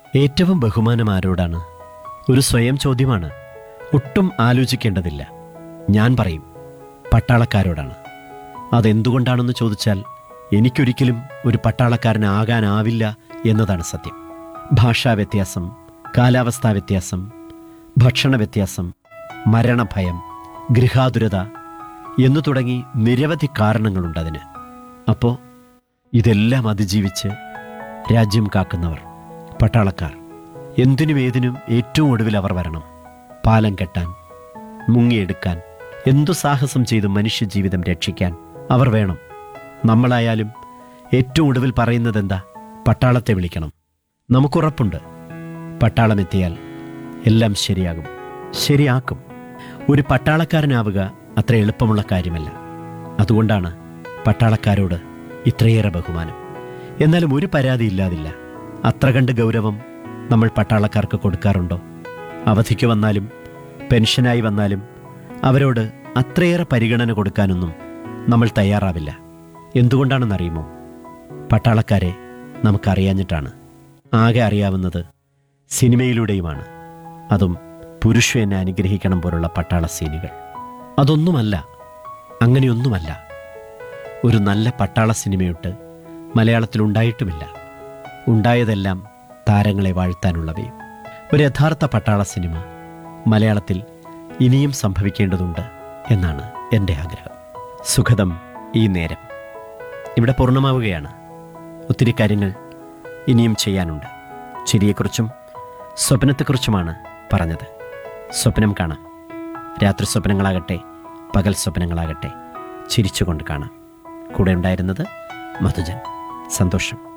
ഏറ്റവും ബഹുമാനം ആരോടാണ് ഒരു സ്വയം ചോദ്യമാണ് ഒട്ടും ആലോചിക്കേണ്ടതില്ല ഞാൻ പറയും പട്ടാളക്കാരോടാണ് അതെന്തുകൊണ്ടാണെന്ന് ചോദിച്ചാൽ എനിക്കൊരിക്കലും ഒരു പട്ടാളക്കാരനാകാനാവില്ല എന്നതാണ് സത്യം ഭാഷാ വ്യത്യാസം കാലാവസ്ഥാ വ്യത്യാസം ഭക്ഷണ വ്യത്യാസം മരണഭയം ഗൃഹാതുരത എന്നു തുടങ്ങി നിരവധി കാരണങ്ങളുണ്ടതിന് അപ്പോൾ ഇതെല്ലാം അതിജീവിച്ച് രാജ്യം കാക്കുന്നവർ പട്ടാളക്കാർ എന്തിനും ഏതിനും ഏറ്റവും ഒടുവിൽ അവർ വരണം പാലം കെട്ടാൻ മുങ്ങിയെടുക്കാൻ എന്തു സാഹസം ചെയ്ത് മനുഷ്യജീവിതം രക്ഷിക്കാൻ അവർ വേണം നമ്മളായാലും ഏറ്റവും ഒടുവിൽ പറയുന്നത് എന്താ പട്ടാളത്തെ വിളിക്കണം നമുക്കുറപ്പുണ്ട് പട്ടാളമെത്തിയാൽ എല്ലാം ശരിയാകും ശരിയാക്കും ഒരു പട്ടാളക്കാരനാവുക അത്ര എളുപ്പമുള്ള കാര്യമല്ല അതുകൊണ്ടാണ് പട്ടാളക്കാരോട് ഇത്രയേറെ ബഹുമാനം എന്നാലും ഒരു പരാതി ഇല്ലാതില്ല അത്ര കണ്ട് ഗൗരവം നമ്മൾ പട്ടാളക്കാർക്ക് കൊടുക്കാറുണ്ടോ അവധിക്ക് വന്നാലും പെൻഷനായി വന്നാലും അവരോട് അത്രയേറെ പരിഗണന കൊടുക്കാനൊന്നും നമ്മൾ തയ്യാറാവില്ല എന്തുകൊണ്ടാണെന്നറിയുമോ പട്ടാളക്കാരെ നമുക്കറിയാഞ്ഞിട്ടാണ് ആകെ അറിയാവുന്നത് സിനിമയിലൂടെയുമാണ് അതും പുരുഷ എന്നെ അനുഗ്രഹിക്കണം പോലുള്ള പട്ടാള സീനുകൾ അതൊന്നുമല്ല അങ്ങനെയൊന്നുമല്ല ഒരു നല്ല പട്ടാള സിനിമയൊട്ട് മലയാളത്തിലുണ്ടായിട്ടുമില്ല ഉണ്ടായതെല്ലാം താരങ്ങളെ വാഴ്ത്താനുള്ളവയും ഒരു യഥാർത്ഥ പട്ടാള സിനിമ മലയാളത്തിൽ ഇനിയും സംഭവിക്കേണ്ടതുണ്ട് എന്നാണ് എൻ്റെ ആഗ്രഹം സുഖദം ഈ നേരം ഇവിടെ പൂർണ്ണമാവുകയാണ് ഒത്തിരി കാര്യങ്ങൾ ഇനിയും ചെയ്യാനുണ്ട് ചിരിയെക്കുറിച്ചും സ്വപ്നത്തെക്കുറിച്ചുമാണ് പറഞ്ഞത് സ്വപ്നം കാണാം രാത്രി സ്വപ്നങ്ങളാകട്ടെ പകൽ സ്വപ്നങ്ങളാകട്ടെ ചിരിച്ചുകൊണ്ട് കാണാം കൂടെ ഉണ്ടായിരുന്നത് മധുജൻ സന്തോഷം